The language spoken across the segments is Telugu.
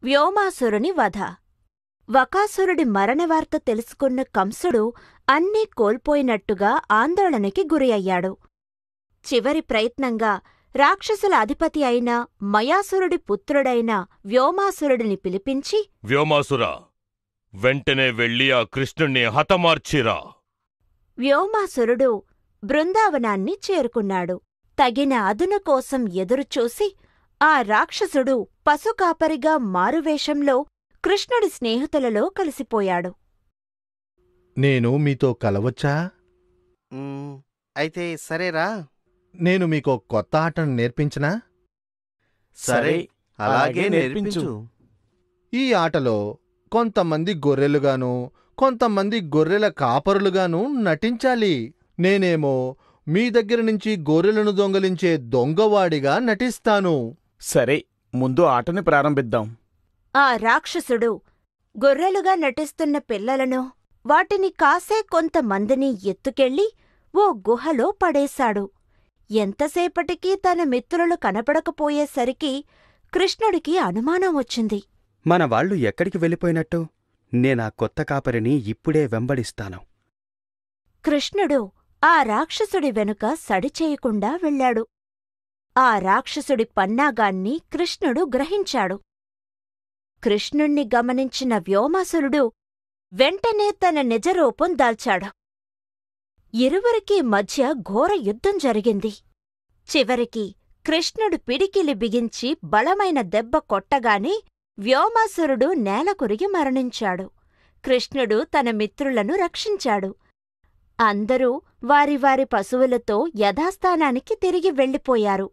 వ్యోమాసురుని వధ వకాసురుడి మరణవార్త తెలుసుకున్న కంసుడు అన్నీ కోల్పోయినట్టుగా ఆందోళనకి గురి అయ్యాడు చివరి ప్రయత్నంగా రాక్షసుల అధిపతి అయిన మయాసురుడి పుత్రుడైన వ్యోమాసురుడిని పిలిపించి వ్యోమాసురా వెంటనే వెళ్ళి ఆ కృష్ణుణ్ణి హతమార్చిరా వ్యోమాసురుడు బృందావనాన్ని చేరుకున్నాడు తగిన అదును కోసం ఎదురుచూసి ఆ రాక్షసుడు పశుకాపరిగా మారువేషంలో కృష్ణుడి స్నేహితులలో కలిసిపోయాడు నేను మీతో కలవచ్చా మ్మ్, అయితే సరేరా నేను మీకో కొత్త ఆటను నేర్పించనా సరే అలాగే నేర్పించు ఈ ఆటలో కొంతమంది గొర్రెలుగాను కొంతమంది గొర్రెల కాపరులుగాను నటించాలి నేనేమో మీ దగ్గర నుంచి గొర్రెలను దొంగలించే దొంగవాడిగా నటిస్తాను సరే ముందు ఆటని ప్రారంభిద్దాం ఆ రాక్షసుడు గొర్రెలుగా నటిస్తున్న పిల్లలను వాటిని కాసే కొంతమందిని ఎత్తుకెళ్ళి ఓ గుహలో పడేశాడు ఎంతసేపటికి తన మిత్రులు కనపడకపోయేసరికి కృష్ణుడికి అనుమానం వచ్చింది మన వాళ్ళు ఎక్కడికి వెళ్ళిపోయినట్టు నేనా కొత్త కాపరిని ఇప్పుడే వెంబడిస్తాను కృష్ణుడు ఆ రాక్షసుడి వెనుక సడిచేయకుండా వెళ్ళాడు ఆ రాక్షసుడి పన్నాగాన్ని కృష్ణుడు గ్రహించాడు కృష్ణుణ్ణి గమనించిన వ్యోమాసురుడు వెంటనే తన నిజరూపం దాల్చాడు ఇరువురికి మధ్య ఘోర యుద్ధం జరిగింది చివరికి కృష్ణుడు పిడికిలి బిగించి బలమైన దెబ్బ కొట్టగానే వ్యోమాసురుడు నేలకొరిగి మరణించాడు కృష్ణుడు తన మిత్రులను రక్షించాడు అందరూ వారి వారి పశువులతో యథాస్థానానికి తిరిగి వెళ్ళిపోయారు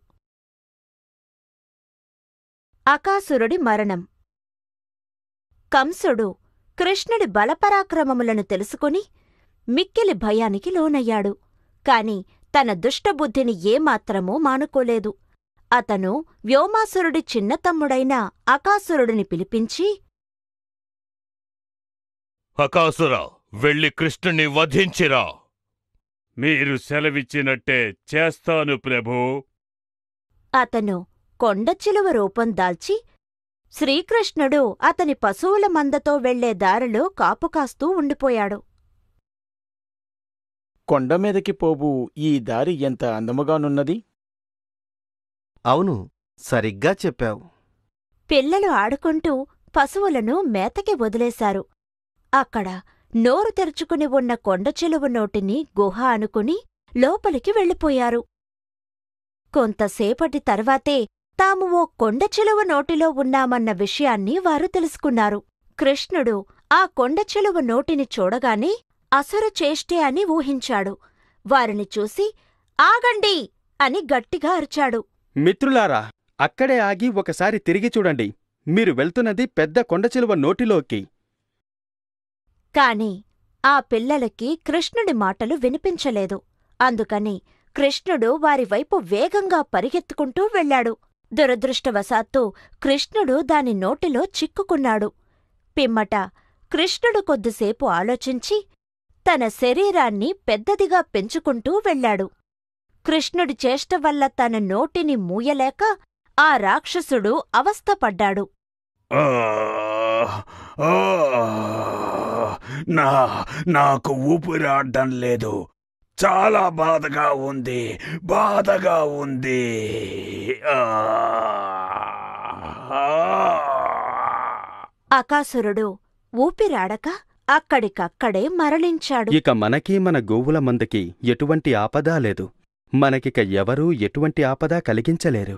అకాసురుడి మరణం కంసుడు కృష్ణుడి బలపరాక్రమములను తెలుసుకుని మిక్కిలి భయానికి లోనయ్యాడు కాని తన దుష్టబుద్ధిని ఏమాత్రమూ మానుకోలేదు అతను వ్యోమాసురుడి చిన్న తమ్ముడైన అకాసురుడిని పిలిపించి హకాసురా వెళ్ళి కృష్ణుణ్ణి వధించిరా మీరు సెలవిచ్చినట్టే చేస్తాను ప్రభూ అతను కొండచిలువ రూపం దాల్చి శ్రీకృష్ణుడు అతని పశువుల మందతో వెళ్లే దారిలో కాపుకాస్తూ ఉండిపోయాడు కొండమీదకి పోవు ఈ దారి ఎంత అందముగానున్నది అవును సరిగ్గా చెప్పావు పిల్లలు ఆడుకుంటూ పశువులను మేతకి వదిలేశారు అక్కడ నోరు తెరుచుకుని ఉన్న కొండచిలువ నోటిని గుహ అనుకుని లోపలికి వెళ్ళిపోయారు కొంతసేపటి తర్వాతే తాము ఓ కొండచిలువ నోటిలో ఉన్నామన్న విషయాన్ని వారు తెలుసుకున్నారు కృష్ణుడు ఆ కొండచిలువ నోటిని చూడగానే అసరు చేష్టే అని ఊహించాడు వారిని చూసి ఆగండి అని గట్టిగా అరిచాడు మిత్రులారా అక్కడే ఆగి ఒకసారి తిరిగి చూడండి మీరు వెళ్తున్నది పెద్ద కొండచిలువ నోటిలోకి కాని ఆ పిల్లలకి కృష్ణుడి మాటలు వినిపించలేదు అందుకని కృష్ణుడు వారివైపు వేగంగా పరిగెత్తుకుంటూ వెళ్ళాడు దురదృష్టవశాత్తు కృష్ణుడు దాని నోటిలో చిక్కుకున్నాడు పిమ్మట కృష్ణుడు కొద్దిసేపు ఆలోచించి తన శరీరాన్ని పెద్దదిగా పెంచుకుంటూ వెళ్ళాడు కృష్ణుడి చేష్ట వల్ల తన నోటిని మూయలేక ఆ రాక్షసుడు అవస్థపడ్డాడు ఆ, ఆ, నా నాకు ఊపిరాడడం లేదు చాలా బాధగా ఉంది బాధగా ఉంది ఆ, ఆ. అకాసురుడు ఊపిరాడక అక్కడికక్కడే మరణించాడు ఇక మనకి మన గోవుల మందకి ఎటువంటి ఆపదా లేదు మనకిక ఎవరూ ఎటువంటి ఆపద కలిగించలేరు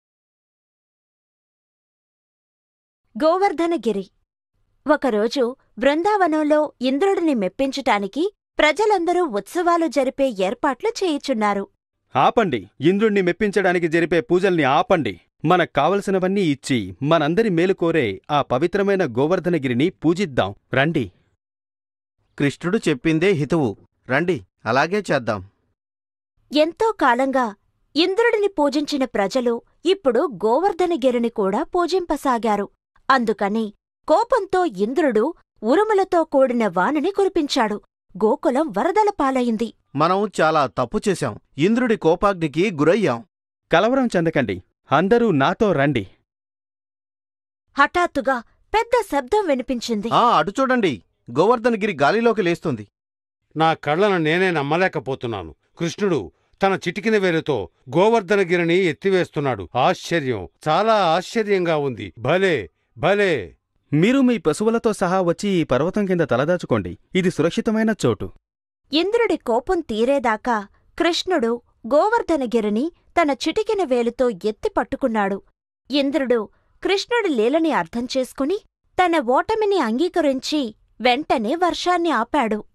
గోవర్ధనగిరి ఒకరోజు బృందావనంలో ఇంద్రుడిని మెప్పించటానికి ప్రజలందరూ ఉత్సవాలు జరిపే ఏర్పాట్లు చేయుచున్నారు ఆపండి ఇంద్రుణ్ణి మెప్పించడానికి జరిపే పూజల్ని ఆపండి మనకు కావలసినవన్నీ ఇచ్చి మనందరి మేలు కోరే ఆ పవిత్రమైన గోవర్ధనగిరిని పూజిద్దాం రండి కృష్ణుడు చెప్పిందే హితువు రండి అలాగే చేద్దాం ఎంతో కాలంగా ఇంద్రుడిని పూజించిన ప్రజలు ఇప్పుడు గోవర్ధనగిరిని కూడా పూజింపసాగారు అందుకని కోపంతో ఇంద్రుడు ఉరుములతో కూడిన వానని కురిపించాడు గోకులం వరదల పాలయింది మనం చాలా తప్పు చేశాం ఇంద్రుడి కోపాగ్నికి గురయ్యాం కలవరం చెందకండి అందరూ నాతో రండి హఠాత్తుగా పెద్ద శబ్దం వినిపించింది ఆ అటు చూడండి గోవర్ధనగిరి గాలిలోకి లేస్తుంది నా కళ్ళను నేనే నమ్మలేకపోతున్నాను కృష్ణుడు తన చిటికిన వేలుతో గోవర్ధనగిరిని ఎత్తివేస్తున్నాడు ఆశ్చర్యం చాలా ఆశ్చర్యంగా ఉంది భలే భలే మీరు మీ పశువులతో సహా వచ్చి ఈ పర్వతం కింద తలదాచుకోండి ఇది సురక్షితమైన చోటు ఇంద్రుడి కోపం తీరేదాకా కృష్ణుడు గోవర్ధనగిరిని తన చిటికిన వేలుతో ఎత్తి పట్టుకున్నాడు ఇంద్రుడు కృష్ణుడి లీలని అర్థం చేసుకుని తన ఓటమిని అంగీకరించి వెంటనే వర్షాన్ని ఆపాడు